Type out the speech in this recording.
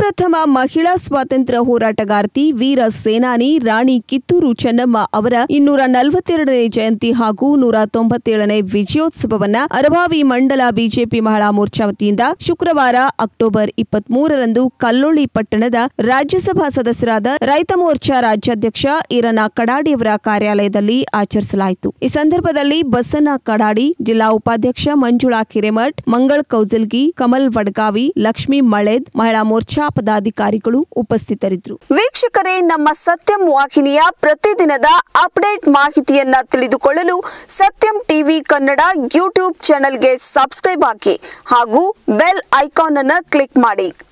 ಪ್ರಪ್ರಥಮ ಮಹಿಳಾ ಸ್ವಾತಂತ್ರ್ಯ ಹೋರಾಟಗಾರ್ತಿ ವೀರ ಸೇನಾನಿ ರಾಣಿ ಕಿತ್ತೂರು ಚೆನ್ನಮ್ಮ ಅವರ ಇನ್ನೂರ ನಲವತ್ತೆರಡನೇ ಜಯಂತಿ ಹಾಗೂ ನೂರ ತೊಂಬತ್ತೇಳನೇ ವಿಜಯೋತ್ಸವವನ್ನ ಅರಭಾವಿ ಮಂಡಲ ಬಿಜೆಪಿ ಮಹಿಳಾ ಮೋರ್ಚಾ ವತಿಯಿಂದ ಶುಕ್ರವಾರ ಅಕ್ಟೋಬರ್ ಇಪ್ಪತ್ಮೂರರಂದು ಕಲ್ಲೊಳ್ಳಿ ಪಟ್ಟಣದ ರಾಜ್ಯಸಭಾ ಸದಸ್ಯರಾದ ರೈತ ಮೋರ್ಚಾ ರಾಜ್ಯಾಧ್ಯಕ್ಷ ಈರಣ್ಣ ಕಡಾಡಿಯವರ ಕಾರ್ಯಾಲಯದಲ್ಲಿ ಆಚರಿಸಲಾಯಿತು ಈ ಸಂದರ್ಭದಲ್ಲಿ ಬಸಣ್ಣ ಕಡಾಡಿ ಜಿಲ್ಲಾ ಉಪಾಧ್ಯಕ್ಷ ಮಂಜುಳಾ ಹಿರೇಮಠ್ ಮಂಗಳ್ ಕೌಜಲ್ಗಿ ಕಮಲ್ ವಡ್ಗಾವಿ ಲಕ್ಷ್ಮೀ ಮಳೆದ್ ಮಹಿಳಾ ಮೋರ್ಚಾ ಪದಾಧಿಕಾರಿಗಳು ಉಪಸ್ಥಿತರಿದ್ದರು ವೀಕ್ಷಕರೇ ನಮ್ಮ ಸತ್ಯಂ ವಾಹಿನಿಯ ಪ್ರತಿದಿನದ ಅಪ್ಡೇಟ್ ಮಾಹಿತಿಯನ್ನ ತಿಳಿದುಕೊಳ್ಳಲು ಸತ್ಯಂ ಟಿವಿ ಕನ್ನಡ ಯೂಟ್ಯೂಬ್ ಚಾನೆಲ್ಗೆ ಸಬ್ಸ್ಕ್ರೈಬ್ ಹಾಕಿ ಹಾಗೂ ಬೆಲ್ ಐಕಾನ್ ಅನ್ನು ಕ್ಲಿಕ್ ಮಾಡಿ